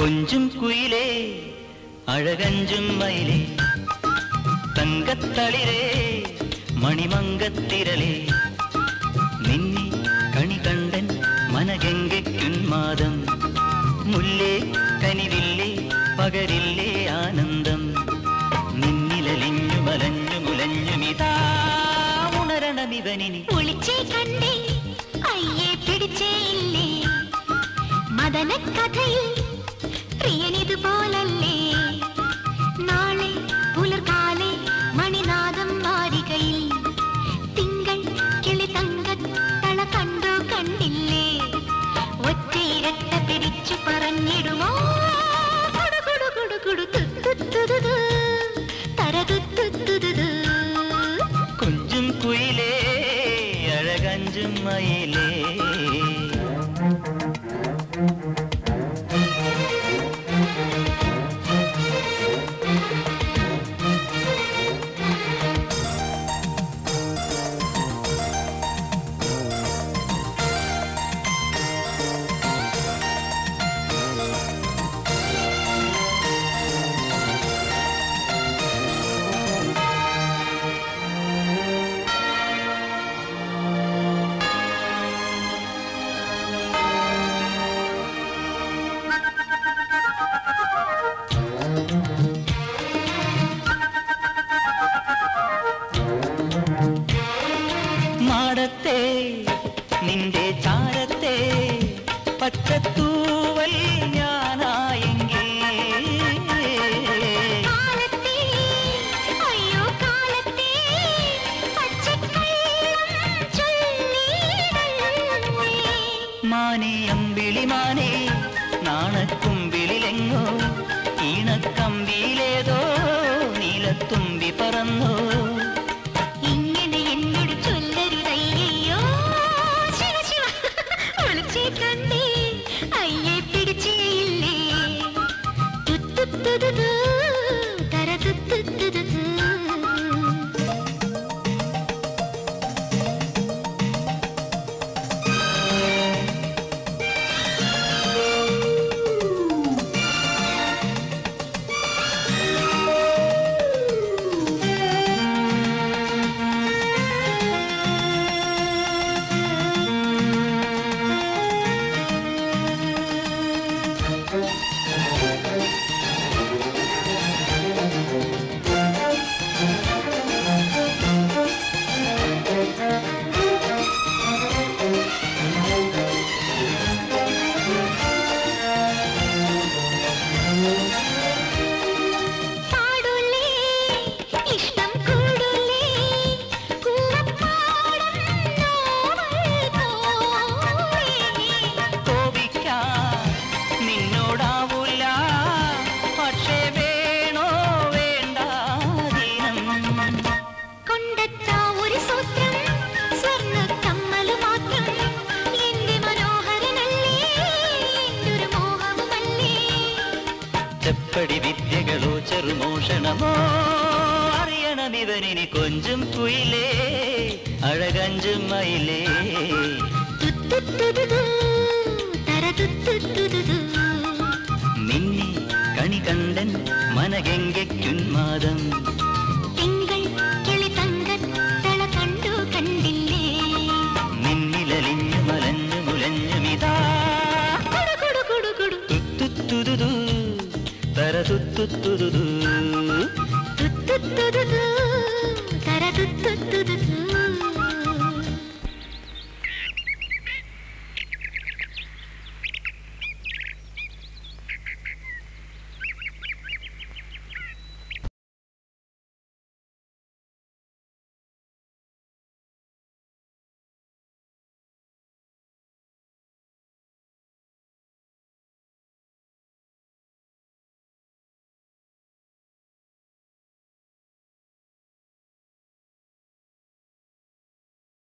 കൊഞ്ചും കുയിലേ അഴകഞ്ചും മയിലേ തങ്കത്തളിരേ മണിമങ്കത്തിരലേ നിന്നെ കണി കണ്ടൻ മനഗംഗയ്ക്കുന്മാദം മുല്ലേ കനിവില്ലേ പകരില്ലേ ആനന്ദം നിന്നിലലിഞ്ഞു മലഞ്ഞു മുലഞ്ഞുമിതാ ഉണരണമിവനിനി ഒളിച്ചേ കണ്ടേ അയ്യേ പിടിച്ചേ ഇല്ലേ മദനക്കഥയിൽ പ്രിയനിതുപോലല്ലേ നാളെ പുലർകാലെ മണിനാദം വാരികയിൽ തിങ്കൾ കിളി തങ്കത്തള കണ്ടോ കണ്ടില്ലേ ഒറ്റയിരട്ട പിടിച്ചു പറഞ്ഞിടുമോ കുടു കുടു കുടു കുടു തുത്തുത്തുതുതു, തരതുത്തുത്തുതുതു. കൊഞ്ചും കുയിലേ അഴകഞ്ചും മയിലേ മാടത്തെ നിന്റെ ചാരത്തെ പച്ചത്തൂവൽ ഞാനായെങ്കിൽ കാലത്തേ അയ്യോ കാലത്തേ പച്ചക്കള്ളം ചൊല്ലിടല്ലേ മാനേ അമ്പിളി മാനേ നാണക്കുമ്പിളിലെങ്ങോ ഈണക്കമ്പിയിലേതോ നീലത്തുമ്പി പറന്നോ ഇങ്ങനെ എന്നോട് ചൊല്ലരുതയ്യോ ശിവ ശിവ ഒളിച്ചേ കണ്ടേ അയ്യേ പിടിച്ചേയില്ലേ തുത്തുത്തുതുതു, തരതുത്തുത്തുതുതു. പാടുല്ലേ ഇഷ്ടം കൂടുല്ലേ കൂടപ്പാടം നോവൽ പോലെ കോപിക്കാൻ നിന്നോടാവൂല പക്ഷേ വേണോ വേണ്ടാതീനം കൊണ്ടെത്ത ഒരു സൂത്രം സ്വർണ്ണ കമ്മല് മാത്രം എന്റെ മനോഹരനല്ലേ എന്തൊരു മോഹവുമല്ലേ ചെപ്പടി വിദ്യകളോ ചെറുമോഷണമോ അറിയണമിവനിനി കൊഞ്ചും കുയിലേ അഴകഞ്ചും മയിലേ തുത്തുത്തുതുതു, തരതുത്തുത്തുതുതു. നിന്നെ കണി കണ്ടൻ മനഗംഗയ്ക്കുന്മാദം തിങ്കൾ കിളി തങ്കത്തള കണ്ടു കണ്ടില്ലേ നിന്നിലലിഞ്ഞു മലഞ്ഞു മുലഞ്ഞുമിതാ കുടു കുടു കുടു കുടു തുത്തുത്തുതുതു തരതുത്തുത്തുതുതു തുത്തുത്തുതുതു, തരതുത്തുത്തുതുതു.